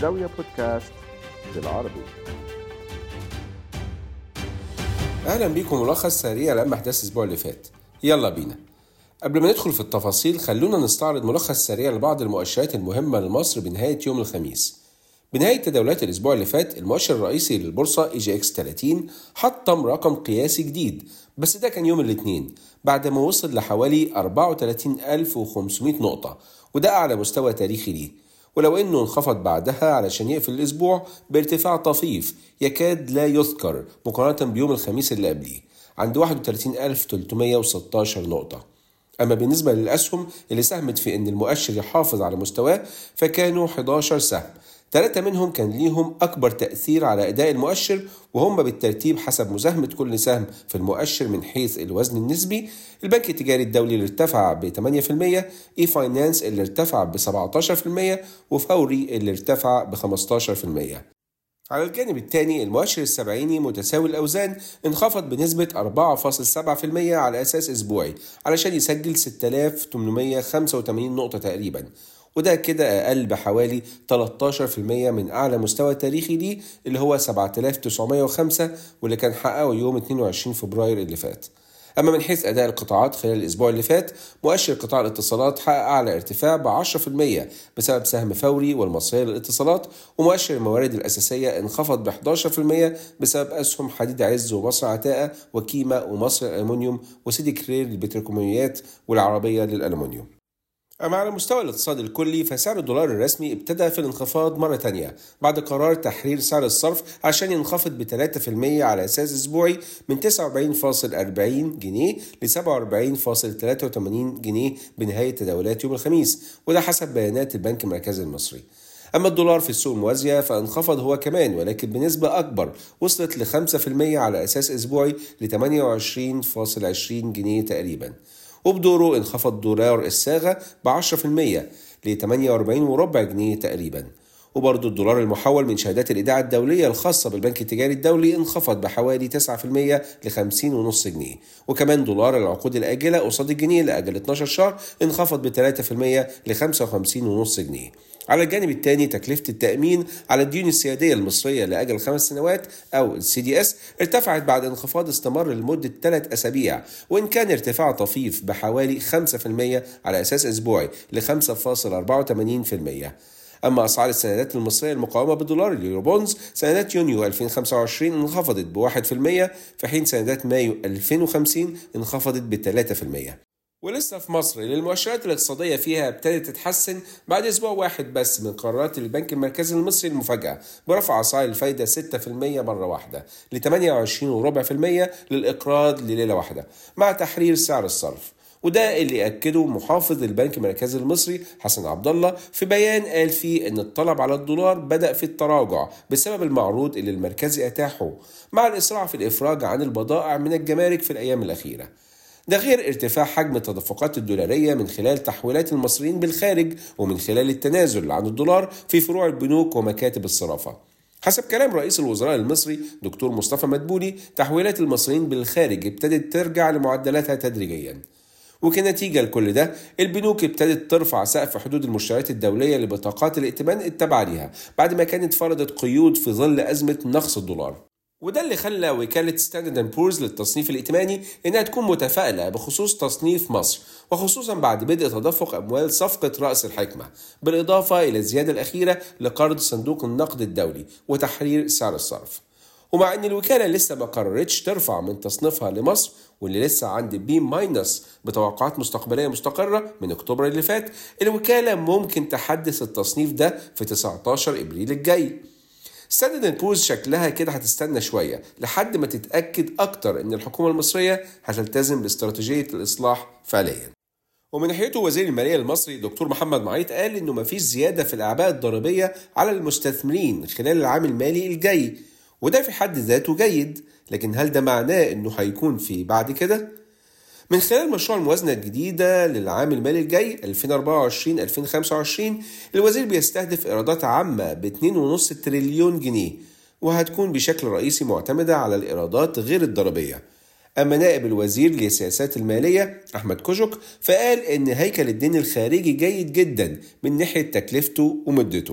الزاوية بودكاست بالعربي اهلا بيكم ملخص سريع لما احداث الاسبوع اللي فات يلا بينا قبل ما ندخل في التفاصيل خلونا نستعرض ملخص سريع لبعض المؤشرات المهمة لمصر بنهاية يوم الخميس بنهاية تداولات الأسبوع اللي فات المؤشر الرئيسي للبورصة اي جي اكس 30 حطم رقم قياسي جديد بس ده كان يوم الاثنين بعد ما وصل لحوالي 34500 نقطة وده أعلى مستوى تاريخي ليه ولو انه انخفض بعدها علشان يقفل الاسبوع بارتفاع طفيف يكاد لا يذكر مقارنة بيوم الخميس اللي قبليه عند 31316 نقطة أما بالنسبة للأسهم اللي ساهمت في أن المؤشر يحافظ على مستواه فكانوا 11 سهم ثلاثة منهم كان ليهم أكبر تأثير على أداء المؤشر وهم بالترتيب حسب مساهمة كل سهم في المؤشر من حيث الوزن النسبي البنك التجاري الدولي اللي ارتفع ب 8% إي فاينانس اللي ارتفع ب 17% وفوري اللي ارتفع ب 15% على الجانب الثاني المؤشر السبعيني متساوي الأوزان انخفض بنسبة 4.7% على أساس أسبوعي علشان يسجل 6885 نقطة تقريبا وده كده أقل بحوالي 13% من أعلى مستوى تاريخي ليه اللي هو 7905 واللي كان حققه يوم 22 فبراير اللي فات أما من حيث أداء القطاعات خلال الأسبوع اللي فات مؤشر قطاع الاتصالات حقق أعلى ارتفاع ب 10% بسبب سهم فوري والمصرية للاتصالات ومؤشر الموارد الأساسية انخفض ب 11% بسبب أسهم حديد عز ومصر عتاقة وكيما ومصر الألمنيوم وسيدي كرير للبتروكيماويات والعربية للألمنيوم أما على مستوى الاقتصاد الكلي فسعر الدولار الرسمي ابتدى في الانخفاض مرة تانية بعد قرار تحرير سعر الصرف عشان ينخفض ب 3% على أساس أسبوعي من 49.40 جنيه ل 47.83 جنيه بنهاية تداولات يوم الخميس وده حسب بيانات البنك المركزي المصري أما الدولار في السوق الموازية فانخفض هو كمان ولكن بنسبة أكبر وصلت ل 5% على أساس أسبوعي ل 28.20 جنيه تقريباً وبدوره انخفض دولار الصاغة ب 10% ل 48 وربع جنيه تقريبا وبرضه الدولار المحول من شهادات الإيداع الدولية الخاصة بالبنك التجاري الدولي انخفض بحوالي 9% ل 50.5 جنيه وكمان دولار العقود الآجلة قصاد الجنيه لأجل 12 شهر انخفض ب 3% ل 55.5 جنيه على الجانب الثاني تكلفة التأمين على الديون السيادية المصرية لأجل خمس سنوات أو السي دي اس ارتفعت بعد انخفاض استمر لمدة ثلاث أسابيع وإن كان ارتفاع طفيف بحوالي 5% على أساس أسبوعي ل 5.84% أما أسعار السندات المصرية المقاومة بالدولار اليوروبونز سندات يونيو 2025 انخفضت ب 1% في حين سندات مايو 2050 انخفضت ب 3% ولسه في مصر اللي المؤشرات الاقتصادية فيها ابتدت تتحسن بعد أسبوع واحد بس من قرارات البنك المركزي المصري المفاجئة برفع أسعار الفايدة 6% مرة واحدة ل 28.4% للإقراض لليلة واحدة مع تحرير سعر الصرف وده اللي أكده محافظ البنك المركزي المصري حسن عبد الله في بيان قال فيه إن الطلب على الدولار بدأ في التراجع بسبب المعروض اللي المركزي أتاحه مع الإسراع في الإفراج عن البضائع من الجمارك في الأيام الأخيرة ده غير ارتفاع حجم التدفقات الدولارية من خلال تحويلات المصريين بالخارج ومن خلال التنازل عن الدولار في فروع البنوك ومكاتب الصرافة حسب كلام رئيس الوزراء المصري دكتور مصطفى مدبولي تحويلات المصريين بالخارج ابتدت ترجع لمعدلاتها تدريجيا وكنتيجة لكل ده البنوك ابتدت ترفع سقف حدود المشتريات الدولية لبطاقات الائتمان التابعة ليها بعد ما كانت فرضت قيود في ظل أزمة نقص الدولار وده اللي خلى وكالة ستاندرد اند بورز للتصنيف الائتماني إنها تكون متفائلة بخصوص تصنيف مصر وخصوصا بعد بدء تدفق أموال صفقة رأس الحكمة بالإضافة إلى الزيادة الأخيرة لقرض صندوق النقد الدولي وتحرير سعر الصرف ومع ان الوكاله لسه ما قررتش ترفع من تصنيفها لمصر واللي لسه عند بي ماينس بتوقعات مستقبليه مستقره من اكتوبر اللي فات الوكاله ممكن تحدث التصنيف ده في 19 ابريل الجاي ستاندرد بورز شكلها كده هتستنى شويه لحد ما تتاكد اكتر ان الحكومه المصريه هتلتزم باستراتيجيه الاصلاح فعليا ومن ناحيته وزير الماليه المصري الدكتور محمد معيط قال انه مفيش زياده في الاعباء الضريبيه على المستثمرين خلال العام المالي الجاي وده في حد ذاته جيد لكن هل ده معناه انه هيكون في بعد كده من خلال مشروع الموازنة الجديدة للعام المالي الجاي 2024-2025 الوزير بيستهدف إيرادات عامة ب 2.5 تريليون جنيه وهتكون بشكل رئيسي معتمدة على الإيرادات غير الضريبية أما نائب الوزير للسياسات المالية أحمد كوجك فقال إن هيكل الدين الخارجي جيد جدا من ناحية تكلفته ومدته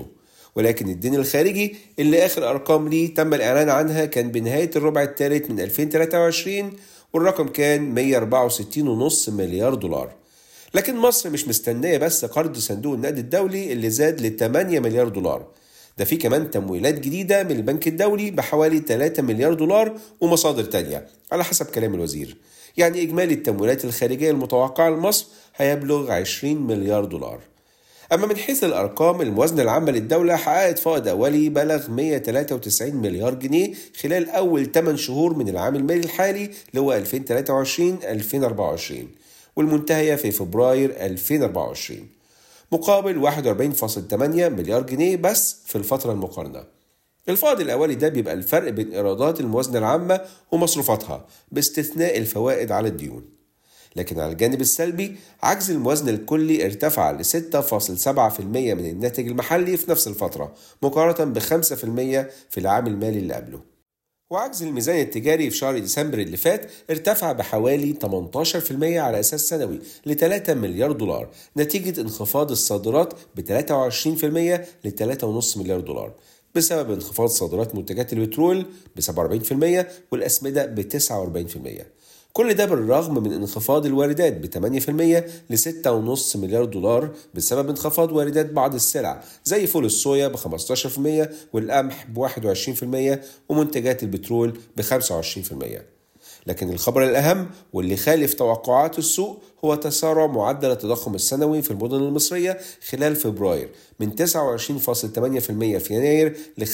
ولكن الدين الخارجي اللي آخر أرقام ليه تم الإعلان عنها كان بنهاية الربع الثالث من 2023 والرقم كان 164.5 مليار دولار لكن مصر مش مستنية بس قرض صندوق النقد الدولي اللي زاد ل 8 مليار دولار ده في كمان تمويلات جديدة من البنك الدولي بحوالي 3 مليار دولار ومصادر تانية على حسب كلام الوزير يعني إجمالي التمويلات الخارجية المتوقعة لمصر هيبلغ 20 مليار دولار أما من حيث الأرقام الموازنة العامة للدولة حققت فائض أولي بلغ 193 مليار جنيه خلال أول 8 شهور من العام المالي الحالي اللي هو 2023-2024 والمنتهية في فبراير 2024 مقابل 41.8 مليار جنيه بس في الفترة المقارنة الفائض الأولي ده بيبقى الفرق بين إيرادات الموازنة العامة ومصروفاتها باستثناء الفوائد على الديون لكن على الجانب السلبي عجز الموازنة الكلي ارتفع ل 6.7% من الناتج المحلي في نفس الفترة مقارنة ب 5% في العام المالي اللي قبله وعجز الميزان التجاري في شهر ديسمبر اللي فات ارتفع بحوالي 18% على أساس سنوي ل 3 مليار دولار نتيجة انخفاض الصادرات ب 23% ل 3.5 مليار دولار بسبب انخفاض صادرات منتجات البترول ب 47% والأسمدة ب 49% كل ده بالرغم من انخفاض الواردات ب 8% ل 6.5 مليار دولار بسبب انخفاض واردات بعض السلع زي فول الصويا ب 15% والقمح ب 21% ومنتجات البترول ب 25%. لكن الخبر الأهم واللي خالف توقعات السوق هو تسارع معدل التضخم السنوي في المدن المصرية خلال فبراير من 29.8% في يناير ل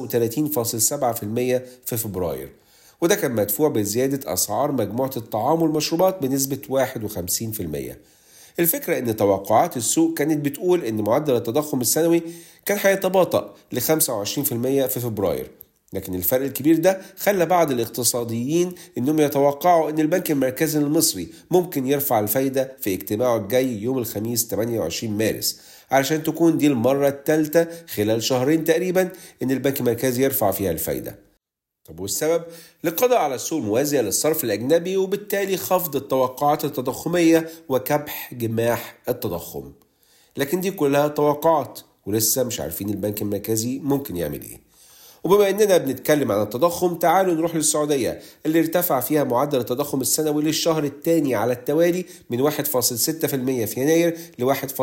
35.7% في فبراير وده كان مدفوع بزيادة أسعار مجموعة الطعام والمشروبات بنسبة 51%. الفكرة إن توقعات السوق كانت بتقول إن معدل التضخم السنوي كان هيتباطأ ل 25% في فبراير لكن الفرق الكبير ده خلى بعض الاقتصاديين انهم يتوقعوا ان البنك المركزي المصري ممكن يرفع الفايدة في اجتماعه الجاي يوم الخميس 28 مارس علشان تكون دي المرة الثالثة خلال شهرين تقريبا ان البنك المركزي يرفع فيها الفايدة طب والسبب؟ للقضاء على السوق الموازية للصرف الأجنبي وبالتالي خفض التوقعات التضخمية وكبح جماح التضخم لكن دي كلها توقعات ولسه مش عارفين البنك المركزي ممكن يعمل ايه وبما اننا بنتكلم عن التضخم تعالوا نروح للسعوديه اللي ارتفع فيها معدل التضخم السنوي للشهر الثاني على التوالي من 1.6% في يناير ل 1.8%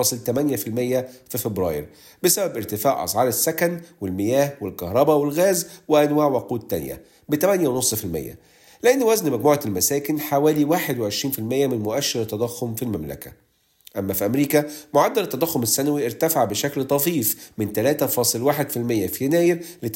في فبراير بسبب ارتفاع اسعار السكن والمياه والكهرباء والغاز وانواع وقود تانية ب 8.5% لان وزن مجموعه المساكن حوالي 21% من مؤشر التضخم في المملكه أما في أمريكا معدل التضخم السنوي ارتفع بشكل طفيف من 3.1% في يناير ل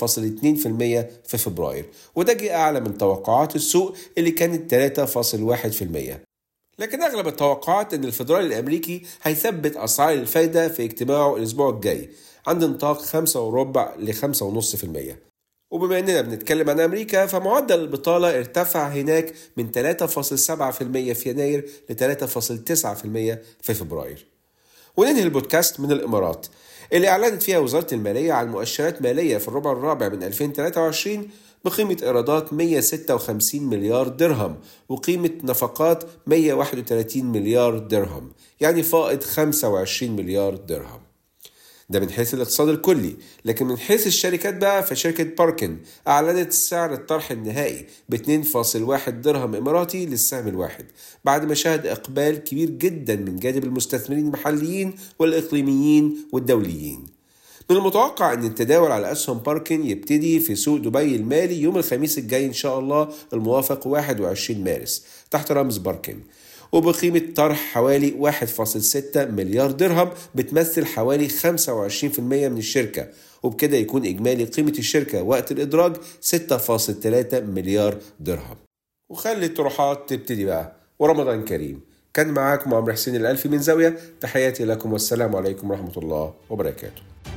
3.2% في فبراير وده جه أعلى من توقعات السوق اللي كانت 3.1% لكن أغلب التوقعات أن الفدرالي الأمريكي هيثبت أسعار الفايدة في اجتماعه الأسبوع الجاي عند نطاق 5.4 ل 5.5% وبما اننا بنتكلم عن امريكا فمعدل البطاله ارتفع هناك من 3.7% في يناير ل 3.9% في فبراير. وننهي البودكاست من الامارات اللي اعلنت فيها وزاره الماليه عن مؤشرات ماليه في الربع الرابع من 2023 بقيمة إيرادات 156 مليار درهم وقيمة نفقات 131 مليار درهم يعني فائض 25 مليار درهم ده من حيث الاقتصاد الكلي لكن من حيث الشركات بقى فشركة باركن أعلنت سعر الطرح النهائي ب 2.1 درهم إماراتي للسهم الواحد بعد ما شهد إقبال كبير جدا من جانب المستثمرين المحليين والإقليميين والدوليين من المتوقع أن التداول على أسهم باركن يبتدي في سوق دبي المالي يوم الخميس الجاي إن شاء الله الموافق 21 مارس تحت رمز باركن وبقيمة طرح حوالي 1.6 مليار درهم بتمثل حوالي 25% من الشركة وبكده يكون إجمالي قيمة الشركة وقت الإدراج 6.3 مليار درهم وخلي الطروحات تبتدي بقى ورمضان كريم كان معاكم عمرو حسين الألفي من زاوية تحياتي لكم والسلام عليكم ورحمة الله وبركاته